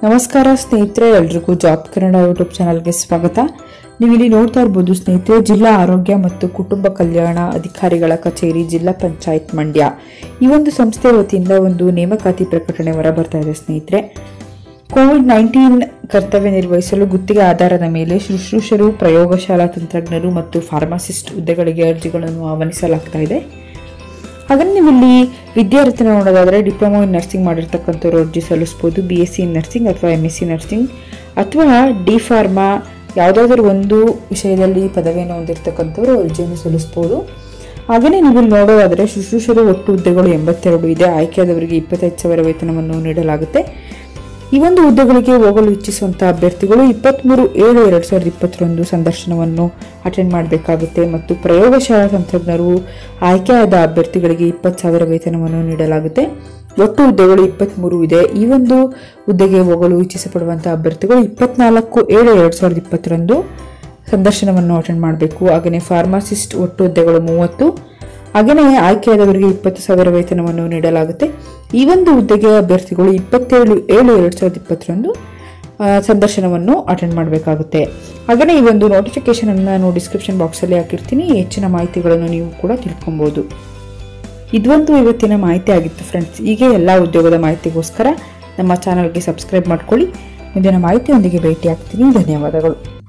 ನಮಸ್ಕಾರ ಸ್ನೇಹಿತರೆ ಎಲ್ರಿಗೂ ಜಾಬ್ ಕನ್ನಡ ಯೂಟ್ಯೂಬ್ ಚಾನಲ್ಗೆ ಸ್ವಾಗತ ನೀವು ಇಲ್ಲಿ ನೋಡ್ತಾ ಇರ್ಬೋದು ಸ್ನೇಹಿತರೆ ಜಿಲ್ಲಾ ಆರೋಗ್ಯ ಮತ್ತು ಕುಟುಂಬ ಕಲ್ಯಾಣ ಅಧಿಕಾರಿಗಳ ಕಚೇರಿ ಜಿಲ್ಲಾ ಪಂಚಾಯತ್ ಮಂಡ್ಯ ಈ ಒಂದು ಸಂಸ್ಥೆ ವತಿಯಿಂದ ಒಂದು ನೇಮಕಾತಿ ಪ್ರಕಟಣೆ ಹೊರ ಬರ್ತಾ ಇದೆ ಸ್ನೇಹಿತರೆ ಕೋವಿಡ್ ನೈನ್ಟೀನ್ ಕರ್ತವ್ಯ ನಿರ್ವಹಿಸಲು ಗುತ್ತಿಗೆ ಆಧಾರದ ಮೇಲೆ ಶುಶ್ರೂಷರು ಪ್ರಯೋಗಶಾಲಾ ತಂತ್ರಜ್ಞರು ಮತ್ತು ಫಾರ್ಮಾಸಿಸ್ಟ್ ಹುದ್ದೆಗಳಿಗೆ ಅರ್ಜಿಗಳನ್ನು ಆಹ್ವಾನಿಸಲಾಗ್ತಾ ಇದೆ ಹಾಗೆ ನೀವು ಇಲ್ಲಿ ವಿದ್ಯಾರ್ಥಿನ ನೋಡೋದಾದ್ರೆ ಡಿಪ್ಲೊಮಾ ಇನ್ ನರ್ಸಿಂಗ್ ಮಾಡಿರ್ತಕ್ಕಂಥವ್ರು ಅರ್ಜಿ ಸಲ್ಲಿಸ್ಬೋದು B S C in nursing ಅಥವಾ ಎಮ್ ಎಸ್ ಸಿ ನರ್ಸಿಂಗ್ ಅಥವಾ ಡಿ ಫಾರ್ಮಾ ಯಾವುದಾದ್ರೂ ಒಂದು ವಿಷಯದಲ್ಲಿ ಪದವಿಯನ್ನು ಹೊಂದಿರತಕ್ಕಂಥವ್ರು ಅರ್ಜಿಯನ್ನು ಸಲ್ಲಿಸ್ಬೋದು ಹಾಗೆಯೇ ನೀವು ಇಲ್ಲಿ ನೋಡೋದಾದರೆ ಶುಶ್ರೂಷರು ಒಟ್ಟು ಹುದ್ದೆಗಳು ಎಂಬತ್ತೆರಡು ಇದೆ ಆಯ್ಕೆಯಾದವರಿಗೆ ಇಪ್ಪತ್ತೈದು ಸಾವಿರ ವೇತನವನ್ನು ನೀಡಲಾಗುತ್ತೆ ಈ ಒಂದು ಹುದ್ದೆಗಳಿಗೆ ಹೋಗಲು ಇಚ್ಛಿಸುವಂತಹ ಅಭ್ಯರ್ಥಿಗಳು ಇಪ್ಪತ್ತ್ಮೂರು ಏಳು ಎರಡು ಸಾವಿರದ ಇಪ್ಪತ್ತರಂದು ಸಂದರ್ಶನವನ್ನು ಅಟೆಂಡ್ ಮಾಡಬೇಕಾಗುತ್ತೆ ಮತ್ತು ಪ್ರಯೋಗಶಾಲಾ ತಂತ್ರಜ್ಞರು ಆಯ್ಕೆಯಾದ ಅಭ್ಯರ್ಥಿಗಳಿಗೆ ಇಪ್ಪತ್ತು ಸಾವಿರ ವೇತನವನ್ನು ನೀಡಲಾಗುತ್ತೆ ಒಟ್ಟು ಹುದ್ದೆಗಳು ಇಪ್ಪತ್ತ್ಮೂರು ಇದೆ ಈ ಒಂದು ಹುದ್ದೆಗೆ ಹೋಗಲು ಇಚ್ಛಿಸಪಡುವಂತಹ ಅಭ್ಯರ್ಥಿಗಳು ಇಪ್ಪತ್ನಾಲ್ಕು ಏಳು ಎರಡು ಸಾವಿರದ ಇಪ್ಪತ್ತರಂದು ಸಂದರ್ಶನವನ್ನು ಅಟೆಂಡ್ ಮಾಡಬೇಕು ಹಾಗೆಯೇ ಫಾರ್ಮಾಸಿಸ್ಟ್ ಒಟ್ಟು ಹುದ್ದೆಗಳು ಮೂವತ್ತು ಹಾಗೆಯೇ ಆಯ್ಕೆಯಾದವರಿಗೆ ಇಪ್ಪತ್ತು ಸಾವಿರ ವೇತನವನ್ನು ನೀಡಲಾಗುತ್ತೆ ಈ ಒಂದು ಹುದ್ದೆಗೆ ಅಭ್ಯರ್ಥಿಗಳು ಇಪ್ಪತ್ತೇಳು ಏಳು ಎರಡು ಸಾವಿರದ ಇಪ್ಪತ್ತರಂದು ಆ, ಸಂದರ್ಶನವನ್ನು ಅಟೆಂಡ್ ಮಾಡಬೇಕಾಗುತ್ತೆ ಹಾಗೆಯೇ ಈ ಒಂದು ನೋಟಿಫಿಕೇಶನ್ ಅನ್ನು ನಾನು ಡಿಸ್ಕ್ರಿಪ್ಷನ್ ಬಾಕ್ಸಲ್ಲಿ ಹಾಕಿರ್ತೀನಿ ಹೆಚ್ಚಿನ ಮಾಹಿತಿಗಳನ್ನು ನೀವು ಕೂಡ ತಿಳ್ಕೊಬೋದು ಇದೊಂದು ಇವತ್ತಿನ ಮಾಹಿತಿ ಆಗಿತ್ತು ಫ್ರೆಂಡ್ಸ್ ಹೀಗೆ ಎಲ್ಲ ಉದ್ಯೋಗದ ಮಾಹಿತಿಗೋಸ್ಕರ ನಮ್ಮ ಚಾನಲ್ಗೆ ಸಬ್ಸ್ಕ್ರೈಬ್ ಮಾಡ್ಕೊಳ್ಳಿ ಮುಂದಿನ ಮಾಹಿತಿಯೊಂದಿಗೆ ಭೇಟಿ ಆಗ್ತೀನಿ ಧನ್ಯವಾದಗಳು